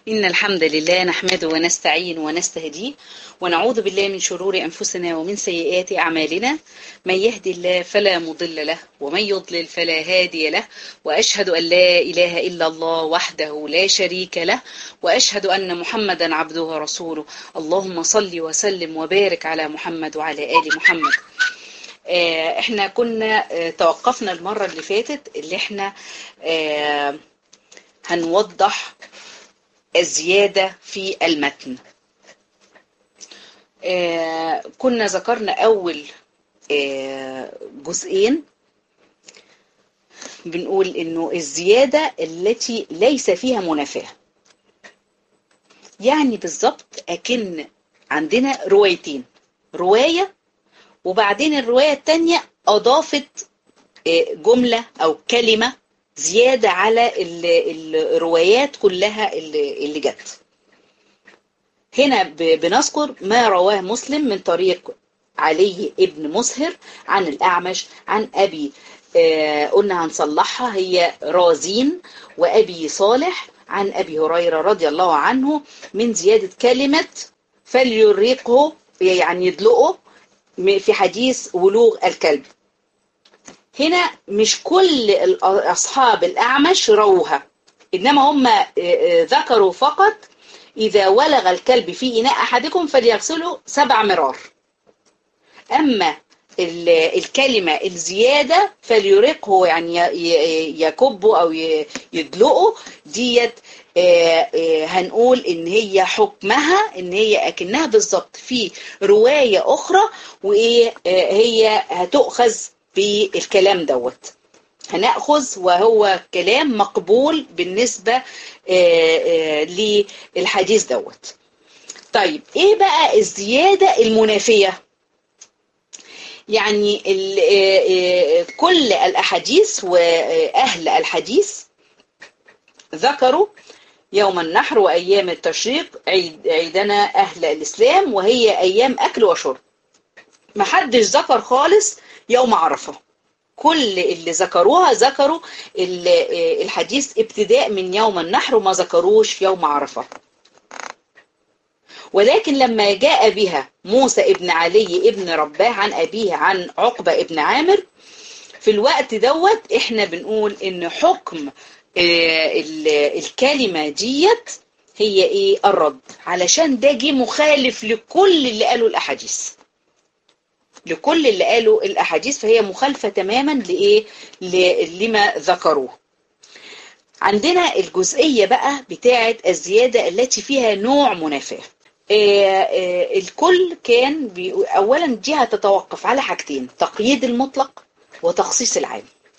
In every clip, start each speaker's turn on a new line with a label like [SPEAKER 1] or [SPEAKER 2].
[SPEAKER 1] إن الحمد لله نحمده ونستعين ونستهديه ونعوذ بالله من شرور أنفسنا ومن سيئات أعمالنا من يهدي الله فلا مضل له ومن يضلل فلا هادي له وأشهد أن لا إله إلا الله وحده لا شريك له وأشهد أن محمدا عبده ورسوله اللهم صل وسلم وبارك على محمد وعلى آل محمد آه، احنا كنا آه، توقفنا المرة اللي فاتت اللي احنا آه، هنوضح الزيادة في المتن آه، كنا ذكرنا أول آه، جزئين بنقول إنه الزيادة التي ليس فيها منافاة يعني بالظبط أكن عندنا روايتين رواية وبعدين الرواية التانية أضافت آه، جملة أو كلمة زيادة على ال- الروايات كلها اللي اللي جت هنا ب- بنذكر ما رواه مسلم من طريق علي ابن مسهر عن الأعمش عن أبي آه، قلنا هنصلحها هي رازين وأبي صالح عن أبي هريرة رضي الله عنه من زيادة كلمة فليريقه يعني يدلقه م- في حديث ولوغ الكلب هنا مش كل ال- أصحاب الأعمش روها إنما هم آه، آه، ذكروا فقط إذا ولغ الكلب في إناء أحدكم فليغسله سبع مرار أما ال- الكلمة الزيادة فليرقه يعني ي- ي- يكبه أو ي- يدلقه ديت آه، آه، هنقول إن هي حكمها إن هي أكنها بالظبط في رواية أخرى وإيه آه، هي هتؤخذ بالكلام دوت هنأخذ وهو كلام مقبول بالنسبة آه، آه، للحديث دوت طيب ايه بقى الزيادة المنافية يعني ال- آه، آه، كل الأحاديث وأهل الحديث ذكروا يوم النحر وأيام التشريق عيد عيدنا أهل الإسلام وهي أيام أكل وشرب محدش ذكر خالص يوم عرفة كل اللي ذكروها ذكروا ال- آه، الحديث ابتداء من يوم النحر وما ذكروش يوم عرفة ولكن لما جاء بها موسى ابن علي ابن رباه عن أبيه عن عقبة ابن عامر في الوقت دوت احنا بنقول ان حكم آه، ال- الكلمة ديت هي ايه الرد علشان ده جه مخالف لكل اللي قالوا الاحاديث لكل اللي قالوا الاحاديث فهي مخالفة تماما لايه ل- لما ذكروه عندنا الجزئية بقى بتاعة الزيادة التي فيها نوع منافاة آه، آه، الكل كان بيقول اولا دي هتتوقف على حاجتين تقييد المطلق وتخصيص العام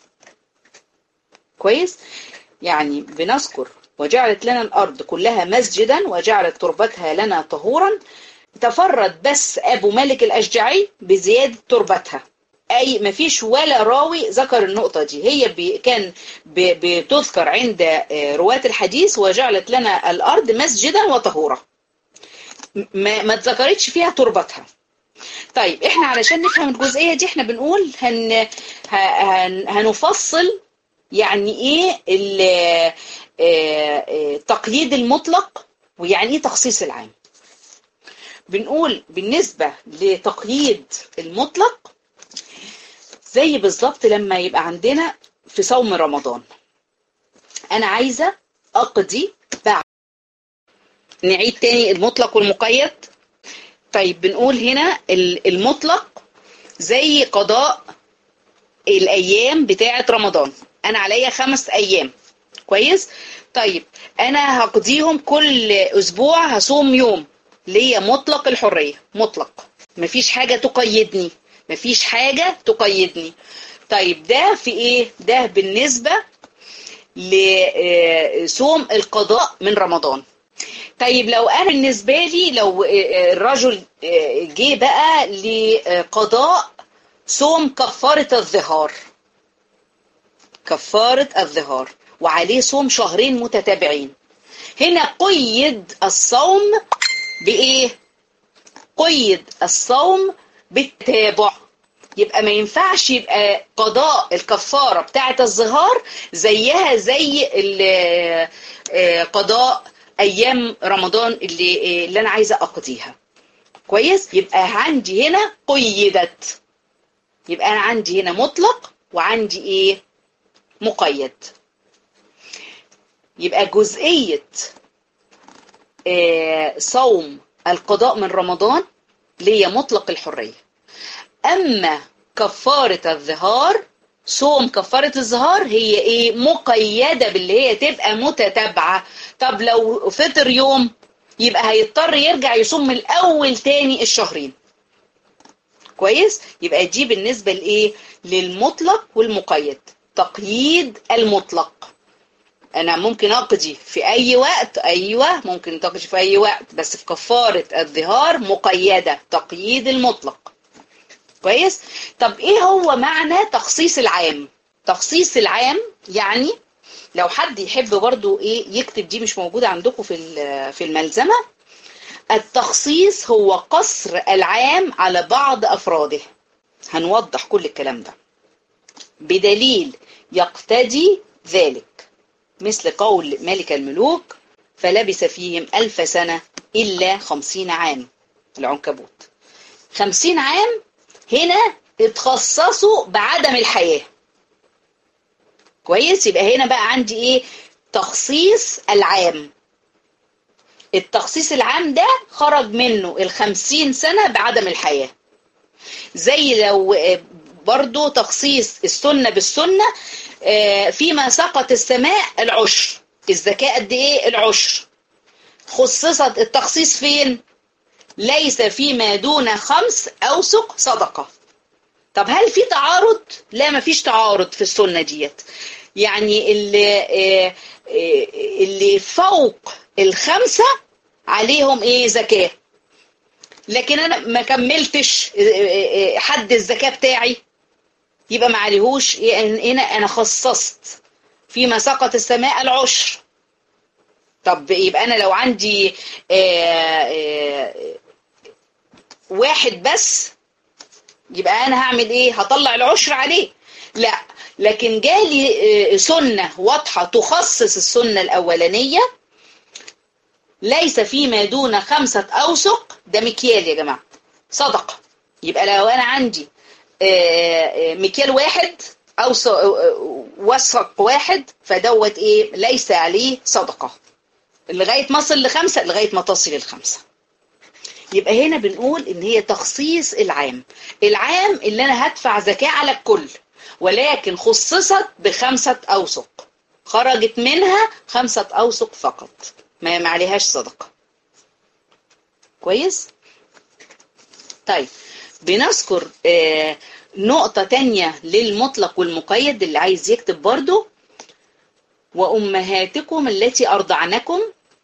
[SPEAKER 1] كويس يعني بنذكر وجعلت لنا الارض كلها مسجدا وجعلت تربتها لنا طهورا تفرد بس ابو مالك الاشجعي بزياده تربتها اي مفيش ولا راوي ذكر النقطه دي هي بي كان ب- بتذكر عند آه، رواه الحديث وجعلت لنا الارض مسجدا وطهورا ما ما اتذكرتش فيها تربتها طيب احنا علشان نفهم الجزئيه دي احنا بنقول هن ه- هن هنفصل يعني ايه ال- آه، آه، تقييد المطلق ويعني ايه تخصيص العام بنقول بالنسبه لتقييد المطلق زي بالظبط لما يبقى عندنا في صوم رمضان انا عايزه اقضي بعد نعيد تاني المطلق والمقيد طيب بنقول هنا ال- المطلق زي قضاء الايام بتاعه رمضان انا عليا خمس ايام كويس طيب انا هقضيهم كل اسبوع هصوم يوم ليا مطلق الحريه مطلق مفيش حاجه تقيدني مفيش حاجه تقيدني طيب ده في ايه ده بالنسبه لصوم القضاء من رمضان طيب لو انا بالنسبه لي لو الرجل جه بقى لقضاء صوم كفاره الظهار كفاره الظهار وعليه صوم شهرين متتابعين هنا قيد الصوم بايه قيد الصوم بالتابع يبقى ما ينفعش يبقى قضاء الكفارة بتاعة الظهار زيها زي ال- آه، قضاء ايام رمضان اللي اللي انا عايزه اقضيها كويس يبقى عندي هنا قيدت يبقى انا عندي هنا مطلق وعندي ايه مقيد يبقى جزئيه آه صوم القضاء من رمضان ليا مطلق الحريه اما كفاره الظهار صوم كفاره الظهار هي ايه مقيده باللي هي تبقى متتابعه طب لو فطر يوم يبقى هيضطر يرجع يصوم من الاول تاني الشهرين كويس يبقى دي بالنسبه لايه للمطلق والمقيد تقييد المطلق انا ممكن اقضي في اي وقت ايوه ممكن تقضي في اي وقت بس في كفاره الظهار مقيده تقييد المطلق كويس طب ايه هو معنى تخصيص العام تخصيص العام يعني لو حد يحب برضو ايه يكتب دي مش موجودة عندكم في في الملزمة التخصيص هو قصر العام على بعض افراده هنوضح كل الكلام ده بدليل يقتدي ذلك مثل قول ملك الملوك فلبث فيهم ألف سنة إلا خمسين عام العنكبوت خمسين عام هنا اتخصصوا بعدم الحياة كويس يبقى هنا بقى عندي ايه تخصيص العام التخصيص العام ده خرج منه الخمسين سنة بعدم الحياة زي لو برضو تخصيص السنة بالسنة فيما سقط السماء العشر الزكاة قد ايه العشر خصصت التخصيص فين ليس فيما دون خمس أوسق صدقة طب هل في تعارض لا مفيش تعارض في السنة ديت يعني اللي اللي فوق الخمسة عليهم ايه زكاة لكن انا ما كملتش حد الزكاة بتاعي يبقى ما عليهوش هنا انا خصصت فيما سقط السماء العشر طب يبقى انا لو عندي آآ آآ واحد بس يبقى انا هعمل ايه هطلع العشر عليه لا لكن جالي سنة واضحة تخصص السنة الأولانية ليس فيما دون خمسة أوسق ده مكيال يا جماعة صدقة يبقى لو أنا عندي مكيال واحد أو وسق واحد فدوت إيه ليس عليه صدقة لغاية ما أصل لخمسة لغاية ما تصل الخمسة يبقى هنا بنقول إن هي تخصيص العام العام اللي أنا هدفع زكاة على الكل ولكن خصصت بخمسة أوسق خرجت منها خمسة أوسق فقط ما عليهاش صدقة كويس طيب بنذكر آه نقطة تانية للمطلق والمقيد اللي عايز يكتب برضو وأمهاتكم التي أرضعنكم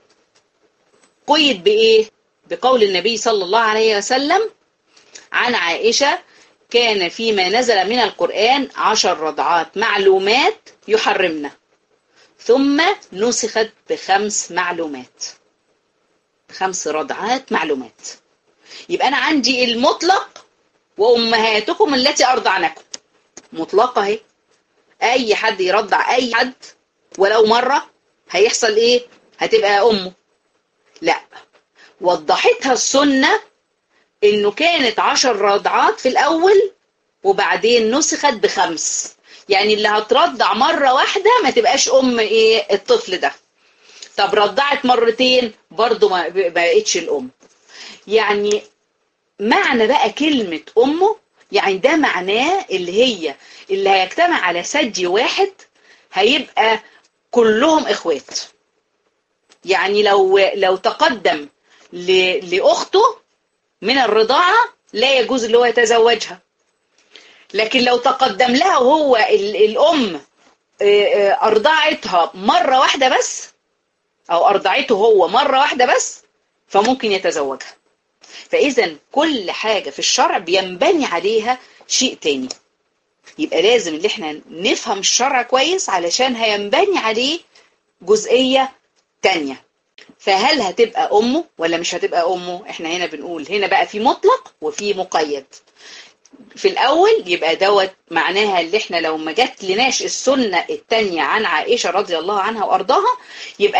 [SPEAKER 1] قيد بإيه بقول النبي صلى الله عليه وسلم عن عائشة كان فيما نزل من القرآن عشر رضعات معلومات يحرمنا ثم نسخت بخمس معلومات خمس رضعات معلومات يبقى أنا عندي المطلق وأمهاتكم التي أرضعنكم مطلقة اهي أي حد يرضع أي حد ولو مرة هيحصل إيه هتبقى أمه لا وضحتها السنة إنه كانت عشر رضعات في الأول وبعدين نسخت بخمس يعني اللي هترضع مرة واحدة ما تبقاش أم إيه الطفل ده طب رضعت مرتين برضو ما بقتش الأم يعني معنى بقى كلمة أمه يعني ده معناه اللي هي اللي هيجتمع على ثدي واحد هيبقى كلهم إخوات يعني لو لو تقدم لأخته من الرضاعة لا يجوز اللي هو يتزوجها لكن لو تقدم لها وهو الأم أرضعتها مرة واحدة بس أو أرضعته هو مرة واحدة بس فممكن يتزوجها فإذا كل حاجة في الشرع بينبني عليها شيء تاني يبقى لازم اللي احنا نفهم الشرع كويس علشان هينبني عليه جزئية تانية فهل هتبقى أمه ولا مش هتبقى أمه احنا هنا بنقول هنا بقى في مطلق وفي مقيد في الأول يبقى دوت معناها اللي احنا لو ما جت لناش السنة التانية عن عائشة رضي الله عنها وأرضاها يبقى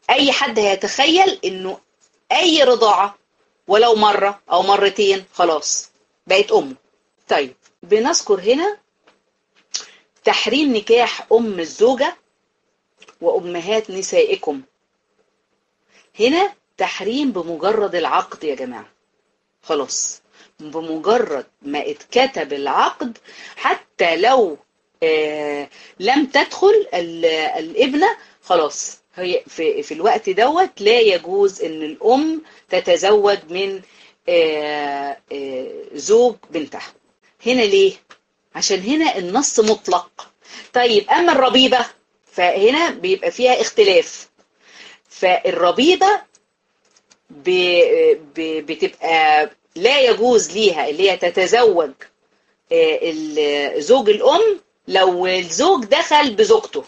[SPEAKER 1] اي حد هيتخيل انه اي رضاعة ولو مرة او مرتين خلاص بقت امه طيب بنذكر هنا تحريم نكاح ام الزوجة وامهات نسائكم هنا تحريم بمجرد العقد يا جماعة خلاص بمجرد ما اتكتب العقد حتى لو آه لم تدخل الابنة خلاص هي في, في الوقت دوت لا يجوز ان الام تتزوج من آه آه زوج بنتها هنا ليه عشان هنا النص مطلق طيب اما الربيبة فهنا بيبقى فيها اختلاف فالربيبة بتبقى لا يجوز ليها اللي هي تتزوج زوج الأم لو الزوج دخل بزوجته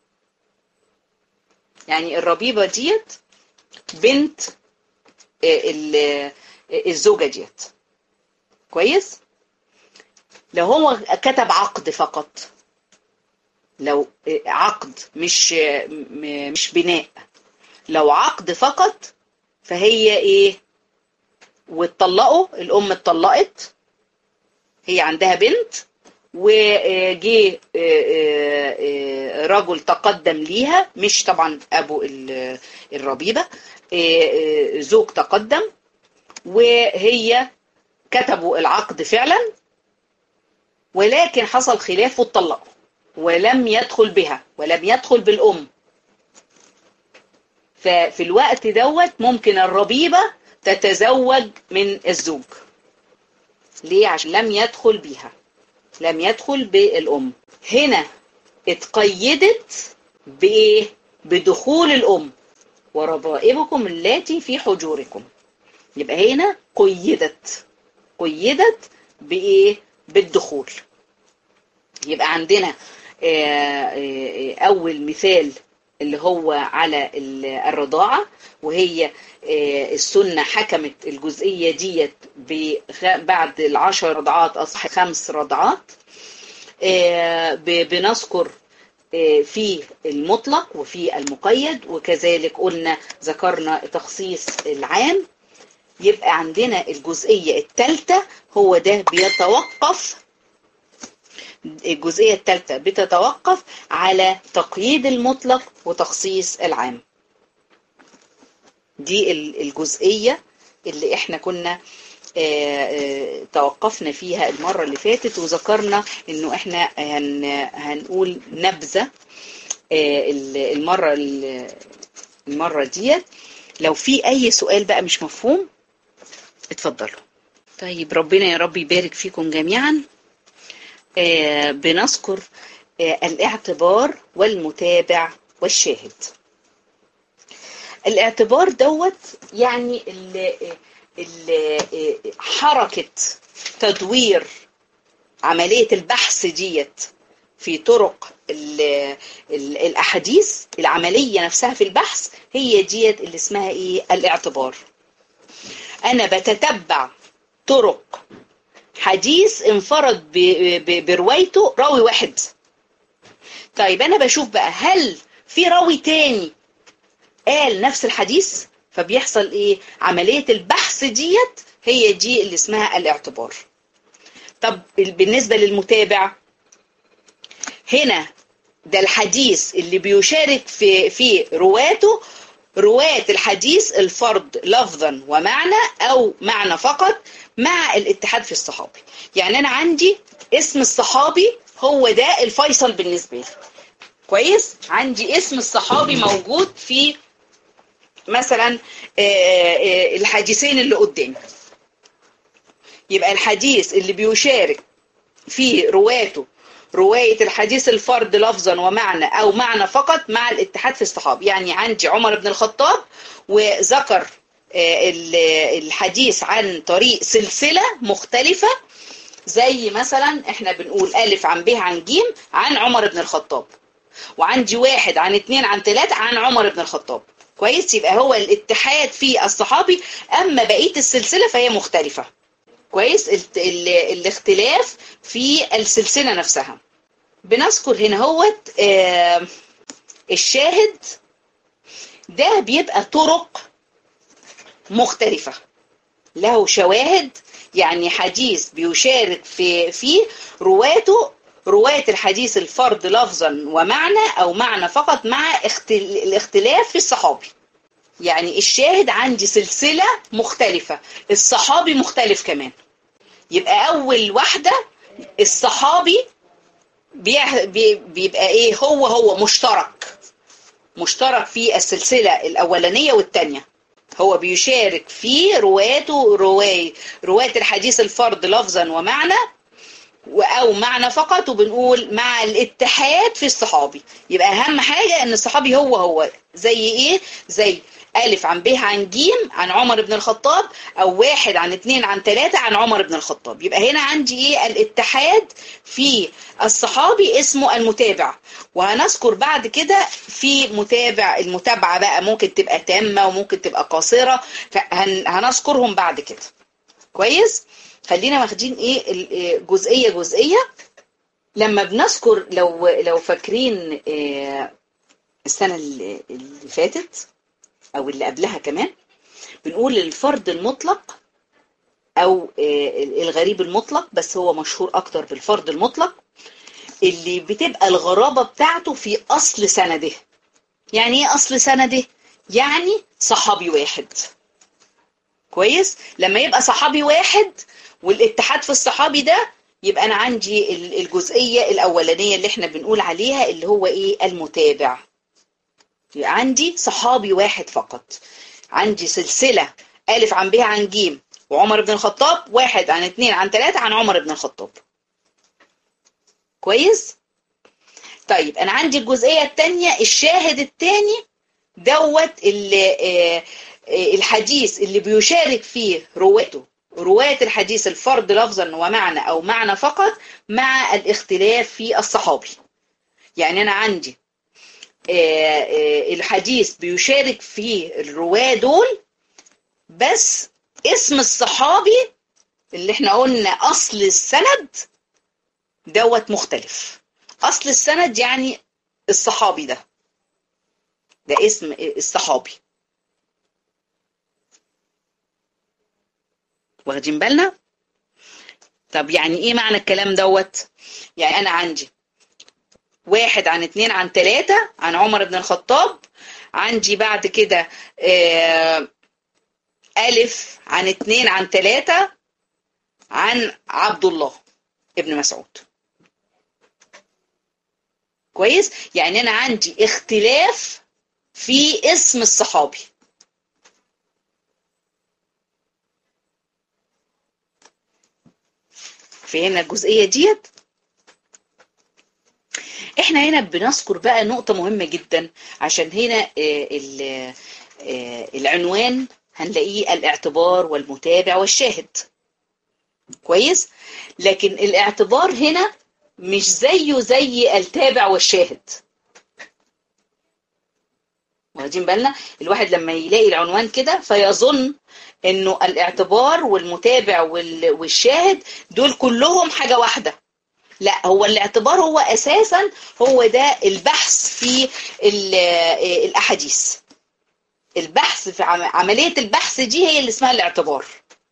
[SPEAKER 1] يعني الربيبة ديت بنت الزوجة ديت كويس لو هو كتب عقد فقط لو عقد مش مش بناء لو عقد فقط فهي ايه واتطلقوا الام اتطلقت هي عندها بنت وجي رجل تقدم ليها مش طبعا ابو الربيبه زوج تقدم وهي كتبوا العقد فعلا ولكن حصل خلاف واتطلقوا ولم يدخل بها ولم يدخل بالام ففي الوقت دوت ممكن الربيبة تتزوج من الزوج ليه عشان لم يدخل بها لم يدخل بالأم هنا اتقيدت بإيه بدخول الأم وربائبكم اللاتي في حجوركم يبقى هنا قيدت قيدت بإيه بالدخول يبقى عندنا أول مثال اللي هو على الرضاعة وهي السنة حكمت الجزئية ديت بعد العشر رضعات أصح خمس رضعات بنذكر في المطلق وفي المقيد وكذلك قلنا ذكرنا تخصيص العام يبقى عندنا الجزئية الثالثة هو ده بيتوقف الجزئية الثالثة بتتوقف على تقييد المطلق وتخصيص العام دي الجزئية اللي احنا كنا توقفنا فيها المرة اللي فاتت وذكرنا انه احنا هن هنقول نبذة المرة المرة ديت لو في اي سؤال بقى مش مفهوم اتفضلوا طيب ربنا يا رب يبارك فيكم جميعا بنذكر الاعتبار والمتابع والشاهد الاعتبار دوت يعني ال ال حركة تدوير عملية البحث ديت في طرق ال ال الأحاديث العملية نفسها في البحث هي ديت اللي اسمها ايه الاعتبار أنا بتتبع طرق حديث انفرد بروايته راوي واحد طيب انا بشوف بقى هل في راوي تاني قال نفس الحديث فبيحصل ايه عملية البحث ديت هي دي اللي اسمها الاعتبار طب بالنسبة للمتابع هنا ده الحديث اللي بيشارك في في رواته رواة الحديث الفرد لفظا ومعنى او معنى فقط مع الاتحاد في الصحابي يعني انا عندي اسم الصحابي هو ده الفيصل بالنسبة لي كويس عندي اسم الصحابي موجود في مثلا الحديثين اللي قدامي يبقى الحديث اللي بيشارك في رواته رواية الحديث الفرد لفظا ومعنى أو معنى فقط مع الاتحاد في الصحاب يعني عندي عمر بن الخطاب وذكر الحديث عن طريق سلسلة مختلفة زي مثلا احنا بنقول ألف عن ب عن ج عن عمر بن الخطاب وعندي واحد عن اتنين عن تلاتة عن عمر بن الخطاب كويس يبقى هو الاتحاد في الصحابي أما بقية السلسلة فهي مختلفة كويس ال الاختلاف في السلسلة نفسها بنذكر هنا هو الشاهد ده بيبقى طرق مختلفة له شواهد يعني حديث بيشارك في فيه رواته رواية الحديث الفرد لفظا ومعنى أو معنى فقط مع الاختلاف في الصحابي يعني الشاهد عندي سلسلة مختلفة الصحابي مختلف كمان يبقى أول واحدة الصحابي بيبقى إيه هو هو مشترك مشترك في السلسلة الأولانية والتانية هو بيشارك في روايته رواية رواية الحديث الفرد لفظا ومعنى أو معنى فقط وبنقول مع الاتحاد في الصحابي يبقى أهم حاجة أن الصحابي هو هو زي إيه؟ زي ألف عن ب عن ج عن عمر بن الخطاب أو واحد عن اتنين عن تلاتة عن عمر بن الخطاب يبقى هنا عندي إيه الاتحاد في الصحابي اسمه المتابع وهنذكر بعد كده في متابع المتابعة بقى ممكن تبقى تامة وممكن تبقى قاصرة فهنذكرهم بعد كده كويس خلينا واخدين ايه جزئية جزئية لما بنذكر لو لو فاكرين السنة اللي فاتت او اللي قبلها كمان بنقول الفرد المطلق او الغريب المطلق بس هو مشهور اكتر بالفرد المطلق اللي بتبقى الغرابة بتاعته في اصل سنده يعني ايه اصل سنده يعني صحابي واحد كويس لما يبقى صحابي واحد والاتحاد في الصحابي ده يبقى انا عندي الجزئية الاولانية اللي احنا بنقول عليها اللي هو ايه المتابع عندي صحابي واحد فقط عندي سلسلة ألف عن ب عن ج وعمر بن الخطاب واحد عن اتنين عن تلاتة عن عمر بن الخطاب كويس طيب أنا عندي الجزئية التانية الشاهد التاني دوت الحديث اللي بيشارك فيه رواته رواية الحديث الفرد لفظا ومعنى أو معنى فقط مع الاختلاف في الصحابي يعني أنا عندي الحديث بيشارك فيه الرواة دول بس اسم الصحابي اللي احنا قلنا أصل السند دوت مختلف أصل السند يعني الصحابي ده ده اسم الصحابي واخدين بالنا طب يعني ايه معنى الكلام دوت يعني انا عندي واحد عن اتنين عن تلاتة عن عمر بن الخطاب عندي بعد كده ألف عن اتنين عن تلاتة عن عبد الله ابن مسعود كويس يعني أنا عندي اختلاف في اسم الصحابي فهمنا الجزئية ديت احنا هنا بنذكر بقى نقطة مهمة جدا عشان هنا العنوان هنلاقيه الاعتبار والمتابع والشاهد كويس لكن الاعتبار هنا مش زيه زي التابع والشاهد واخدين بالنا الواحد لما يلاقي العنوان كده فيظن انه الاعتبار والمتابع والشاهد دول كلهم حاجة واحدة لا هو الاعتبار هو اساسا هو ده البحث في الاحاديث البحث في عملية البحث دي هي اللي اسمها الاعتبار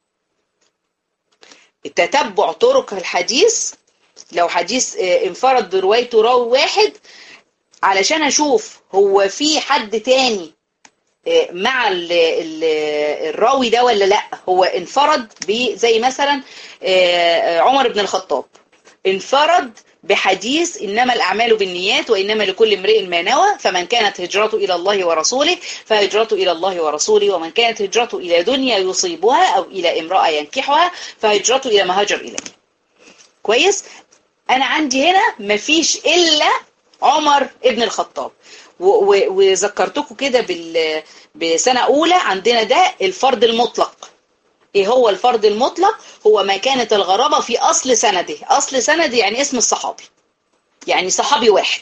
[SPEAKER 1] تتبع طرق الحديث لو حديث انفرد بروايته راوي واحد علشان اشوف هو في حد تاني مع ال ال الراوي ده ولا لا هو انفرد زي مثلا عمر بن الخطاب انفرد بحديث إنما الأعمال بالنيات وإنما لكل امرئ ما نوى فمن كانت هجرته إلى الله ورسوله فهجرته إلى الله ورسوله ومن كانت هجرته إلى دنيا يصيبها أو إلى امرأة ينكحها فهجرته إلى ما هاجر إليه كويس أنا عندي هنا مفيش إلا عمر ابن الخطاب وذكرتكم كده بسنة أولى عندنا ده الفرد المطلق ايه هو الفرد المطلق هو ما كانت الغرابة في اصل سنده اصل سنده يعني اسم الصحابي يعني صحابي واحد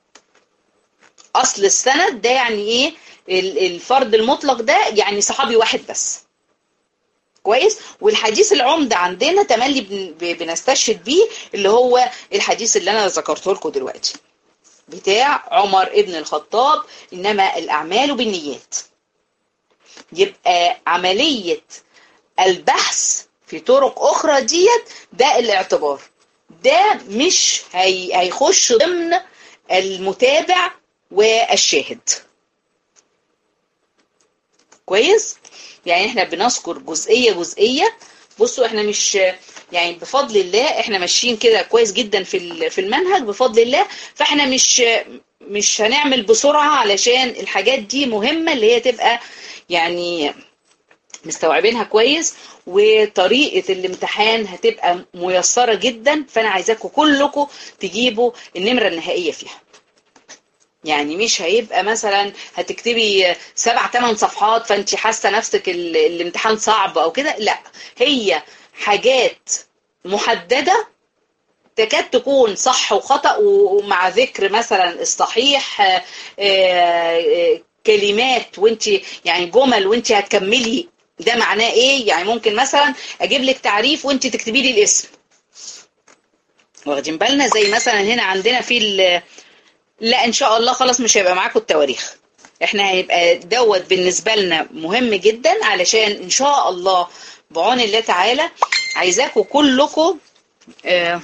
[SPEAKER 1] اصل السند ده يعني ايه الفرد المطلق ده يعني صحابي واحد بس كويس والحديث العمدة عندنا تملي بنستشهد بيه اللي هو الحديث اللي انا ذكرته لكم دلوقتي بتاع عمر ابن الخطاب إنما الأعمال بالنيات يبقى عملية البحث في طرق أخرى ديت ده الاعتبار ده مش هي هيخش ضمن المتابع والشاهد كويس يعني احنا بنذكر جزئية جزئية بصوا احنا مش يعني بفضل الله احنا ماشيين كده كويس جدا في في المنهج بفضل الله فاحنا مش مش هنعمل بسرعة علشان الحاجات دي مهمة اللي هي تبقى يعني مستوعبينها كويس وطريقة الامتحان هتبقى ميسرة جدا فانا عايزاكم كلكم تجيبوا النمرة النهائية فيها يعني مش هيبقى مثلا هتكتبي سبع ثمان صفحات فانت حاسه نفسك الامتحان صعب او كده لا هي حاجات محدده تكاد تكون صح وخطا ومع ذكر مثلا الصحيح كلمات وانت يعني جمل وانت هتكملي ده معناه ايه يعني ممكن مثلا اجيب لك تعريف وانت تكتبي لي الاسم واخدين بالنا زي مثلا هنا عندنا في لا ان شاء الله خلاص مش هيبقى معاكم التواريخ احنا هيبقى دوت بالنسبه لنا مهم جدا علشان ان شاء الله بعون الله تعالى عايزاكم كلكم آه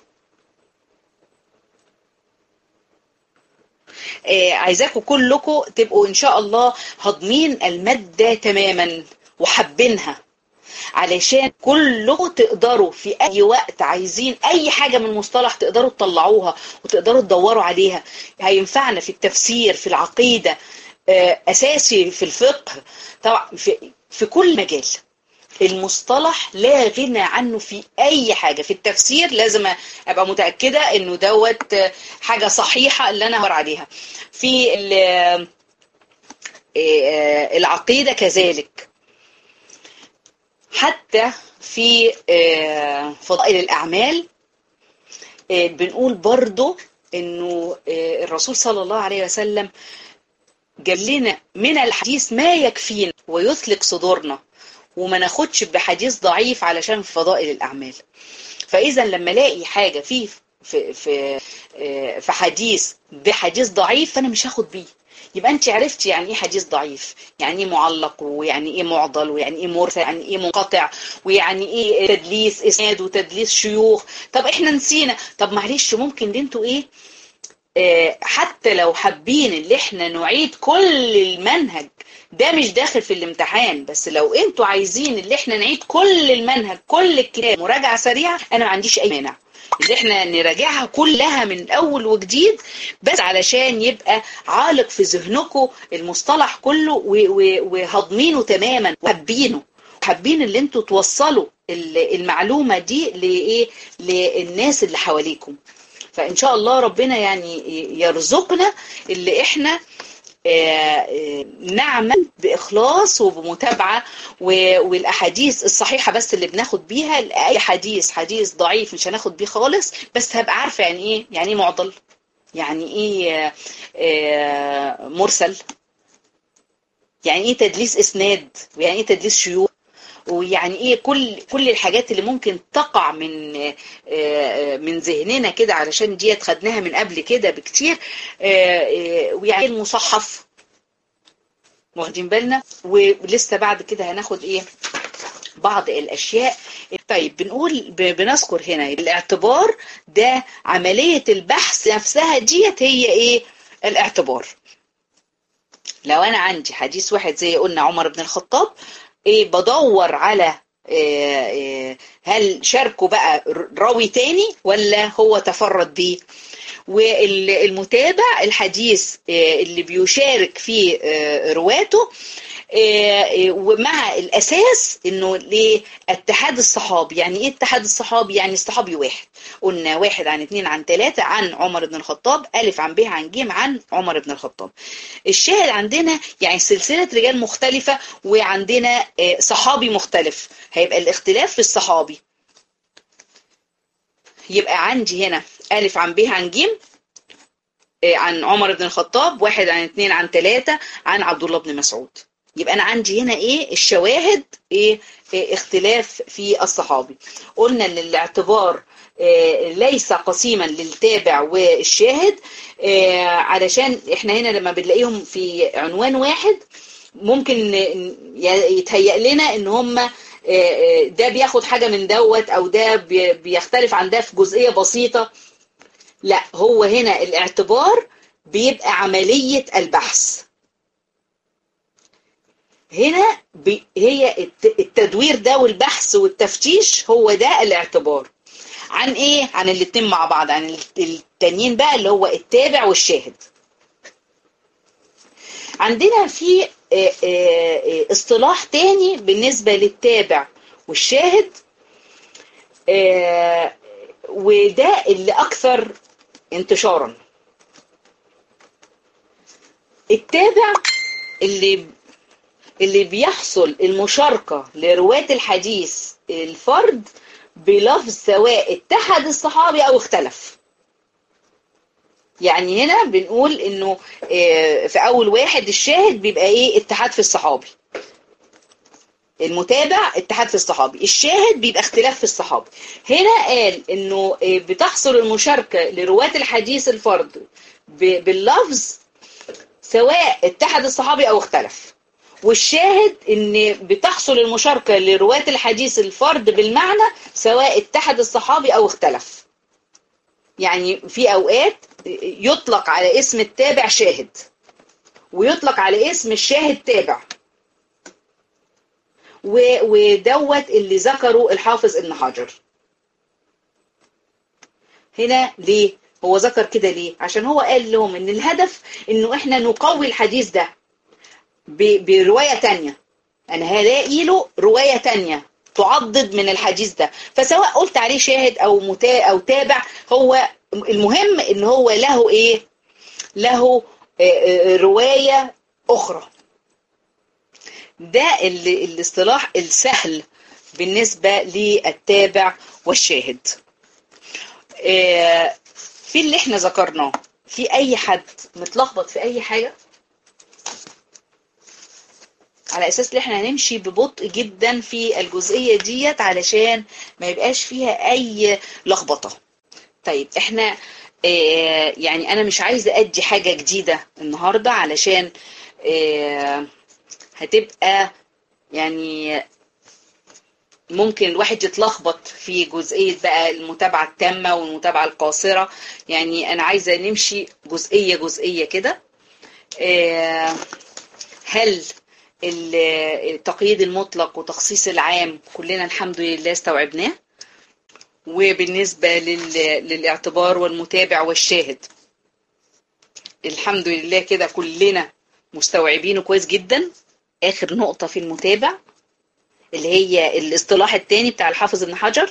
[SPEAKER 1] آه عايزاكم كلكم تبقوا ان شاء الله هاضمين الماده تماما وحابينها علشان كلكم تقدروا في اي وقت عايزين اي حاجة من مصطلح تقدروا تطلعوها وتقدروا تدوروا عليها هينفعنا في التفسير في العقيدة اساسي في الفقه طبعا في, في كل مجال المصطلح لا غنى عنه في اي حاجة في التفسير لازم ابقى متأكدة انه دوت حاجة صحيحة اللي انا هور عليها في العقيدة كذلك حتى في فضائل الأعمال بنقول برضو انه الرسول صلى الله عليه وسلم جاب لنا من الحديث ما يكفينا ويثلق صدورنا وما ناخدش بحديث ضعيف علشان في فضائل الأعمال فإذا لما الاقي حاجة في في في في حديث بحديث ضعيف فأنا مش هاخد بيه يبقى انت عرفتي يعني ايه حديث ضعيف يعني ايه معلق ويعني ايه معضل ويعني ايه مرسل يعني ايه منقطع ويعني ايه تدليس اسناد وتدليس شيوخ طب احنا نسينا طب معلش ممكن دي انتوا ايه اه حتى لو حابين اللي احنا نعيد كل المنهج ده مش داخل في الامتحان بس لو انتوا عايزين اللي احنا نعيد كل المنهج كل الكتاب مراجعة سريعة انا ما عنديش اي مانع اللي احنا نراجعها كلها من اول وجديد بس علشان يبقى عالق في ذهنكم المصطلح كله وهضمينه تماما وحابينه حابين اللي انتوا توصلوا المعلومة دي لايه للناس اللي حواليكم فان شاء الله ربنا يعني يرزقنا اللي احنا نعمل بإخلاص وبمتابعة والأحاديث الصحيحة بس اللي بناخد بيها أي حديث حديث ضعيف مش هناخد بيه خالص بس هبقى عارفة يعني إيه يعني إيه معضل يعني إيه مرسل يعني إيه تدليس إسناد ويعني إيه تدليس شيوخ ويعني ايه كل كل الحاجات اللي ممكن تقع من من ذهننا كده علشان ديت خدناها من قبل كده بكتير ويعني المصحف واخدين بالنا ولسه بعد كده هناخد ايه بعض الاشياء طيب بنقول بنذكر هنا الاعتبار ده عملية البحث نفسها ديت هي ايه الاعتبار لو انا عندي حديث واحد زي قلنا عمر بن الخطاب ايه بدور على إيه إيه هل شاركه بقى راوي تاني ولا هو تفرد بيه والمتابع الحديث إيه اللي بيشارك في رواته ومع الاساس انه ليه اتحاد الصحابي يعني ايه اتحاد الصحابي يعني الصحابي واحد قلنا واحد عن اثنين عن ثلاثة عن عمر بن الخطاب ألف عن ب عن ج عن عمر بن الخطاب الشاهد عندنا يعني سلسلة رجال مختلفة وعندنا صحابي مختلف هيبقى الاختلاف في الصحابي يبقى عندي هنا ألف عن ب عن ج عن عمر بن الخطاب واحد عن اثنين عن ثلاثة عن عبد الله بن مسعود يبقى انا عندي هنا ايه الشواهد ايه, إيه اختلاف في الصحابي قلنا ان الاعتبار ليس قسيما للتابع والشاهد علشان احنا هنا لما بنلاقيهم في عنوان واحد ممكن يتهيأ لنا ان هم ده بياخد حاجة من دوت او ده بيختلف عن ده في جزئية بسيطة لا هو هنا الاعتبار بيبقى عملية البحث هنا هي التدوير ده والبحث والتفتيش هو ده الاعتبار عن ايه عن الاتنين مع بعض عن التانيين بقى اللي هو التابع والشاهد عندنا في اصطلاح تاني بالنسبة للتابع والشاهد وده اللي اكثر انتشارا التابع اللي اللي بيحصل المشاركة لرواة الحديث الفرد بلفظ سواء اتحد الصحابي او اختلف يعني هنا بنقول انه في اول واحد الشاهد بيبقى ايه اتحاد في الصحابي المتابع اتحاد في الصحابي الشاهد بيبقى اختلاف في الصحابي هنا قال انه بتحصل المشاركة لرواة الحديث الفرد باللفظ سواء اتحد الصحابي او اختلف والشاهد ان بتحصل المشاركة لرواة الحديث الفرد بالمعنى سواء اتحد الصحابي او اختلف يعني في اوقات يطلق على اسم التابع شاهد ويطلق على اسم الشاهد تابع ودوت اللي ذكره الحافظ ابن حجر هنا ليه هو ذكر كده ليه عشان هو قال لهم ان الهدف انه احنا نقوي الحديث ده برواية تانية انا هلاقي له رواية تانية تعضد من الحديث ده فسواء قلت عليه شاهد او متا او تابع هو المهم ان هو له ايه له رواية اخرى ده الاصطلاح السهل بالنسبة للتابع والشاهد في اللي احنا ذكرناه في اي حد متلخبط في اي حاجة على اساس ان احنا هنمشي ببطء جدا في الجزئية ديت علشان ما يبقاش فيها اي لخبطة طيب احنا اه يعني انا مش عايزة ادي حاجة جديدة النهاردة علشان اه هتبقى يعني ممكن الواحد يتلخبط في جزئية بقى المتابعة التامة والمتابعة القاصرة يعني أنا عايزة نمشي جزئية جزئية كده هل التقييد المطلق وتخصيص العام كلنا الحمد لله استوعبناه وبالنسبة للاعتبار والمتابع والشاهد الحمد لله كده كلنا مستوعبينه كويس جدا آخر نقطة في المتابع اللي هي الاصطلاح الثاني بتاع الحافظ ابن حجر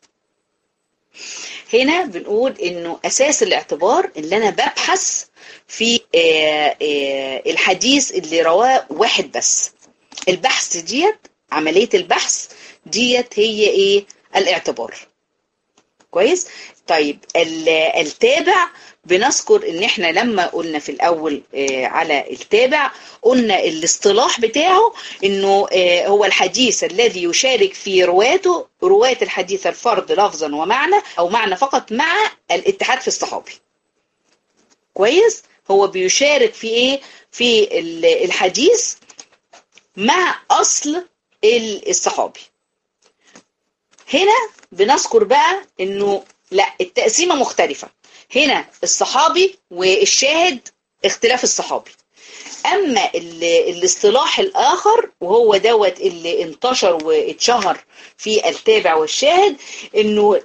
[SPEAKER 1] هنا بنقول انه اساس الاعتبار اللي انا ببحث في آآ آآ الحديث اللي رواه واحد بس البحث ديت عملية البحث ديت هي ايه الاعتبار كويس طيب التابع بنذكر ان احنا لما قلنا في الاول على التابع قلنا الاصطلاح بتاعه انه هو الحديث الذي يشارك في رواته رواية الحديث الفرد لفظا ومعنى او معنى فقط مع الاتحاد في الصحابي كويس هو بيشارك في ايه في الحديث مع اصل الصحابي هنا بنذكر بقى انه لا التقسيمة مختلفة هنا الصحابي والشاهد اختلاف الصحابي اما الاصطلاح الاخر وهو دوت اللي انتشر واتشهر في التابع والشاهد انه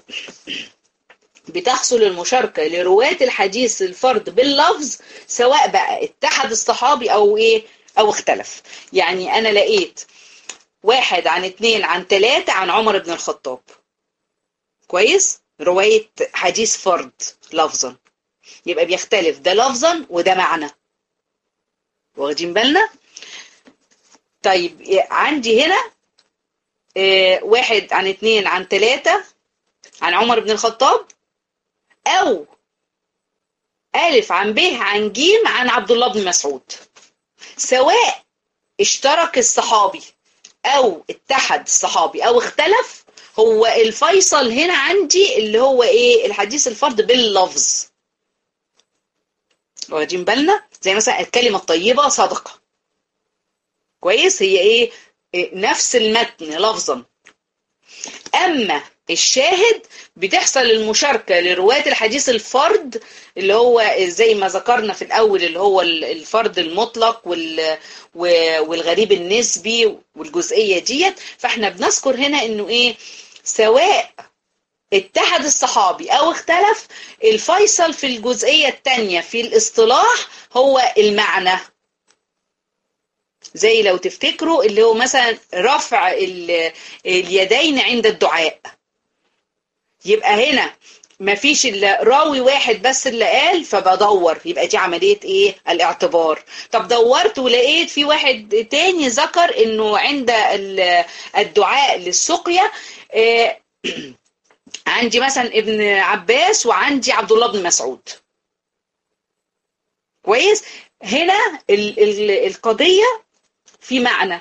[SPEAKER 1] بتحصل المشاركة لرواة الحديث الفرد باللفظ سواء بقى اتحد الصحابي او ايه او اختلف يعني انا لقيت واحد عن اتنين عن تلاتة عن عمر بن الخطاب كويس رواية حديث فرد لفظا يبقى بيختلف ده لفظا وده معنى واخدين بالنا طيب عندي هنا اه واحد عن اتنين عن تلاتة عن عمر بن الخطاب او ألف عن ب عن ج عن عبد الله بن مسعود سواء اشترك الصحابي او اتحد الصحابي او اختلف هو الفيصل هنا عندي اللي هو ايه الحديث الفرد باللفظ واخدين بالنا زي مثلا الكلمة الطيبة صدقة كويس هي ايه, إيه نفس المتن لفظا اما الشاهد بتحصل المشاركة لرواة الحديث الفرد اللي هو زي ما ذكرنا في الأول اللي هو الفرد المطلق والغريب النسبي والجزئية ديت فاحنا بنذكر هنا انه ايه سواء اتحد الصحابي او اختلف الفيصل في الجزئية التانية في الاصطلاح هو المعنى زي لو تفتكروا اللي هو مثلا رفع اليدين عند الدعاء يبقى هنا مفيش الا راوي واحد بس اللي قال فبدور يبقى دي عملية ايه الاعتبار طب دورت ولقيت في واحد تاني ذكر انه عند الدعاء للسقيا إيه عندي مثلا ابن عباس وعندي عبد الله بن مسعود كويس هنا ال ال القضية في معنى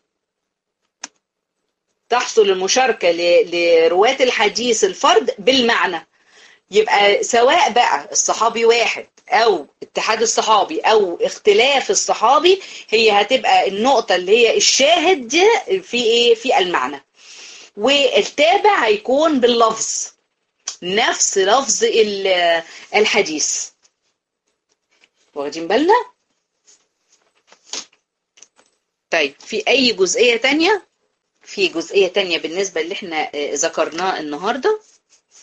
[SPEAKER 1] تحصل المشاركة لرواة الحديث الفرد بالمعنى يبقى سواء بقى الصحابي واحد او اتحاد الصحابي او اختلاف الصحابي هي هتبقى النقطة اللي هي الشاهد دي في ايه في المعنى والتابع هيكون باللفظ نفس لفظ الحديث واخدين بالنا طيب في اي جزئية تانية في جزئية تانية بالنسبة اللي احنا ذكرناه النهاردة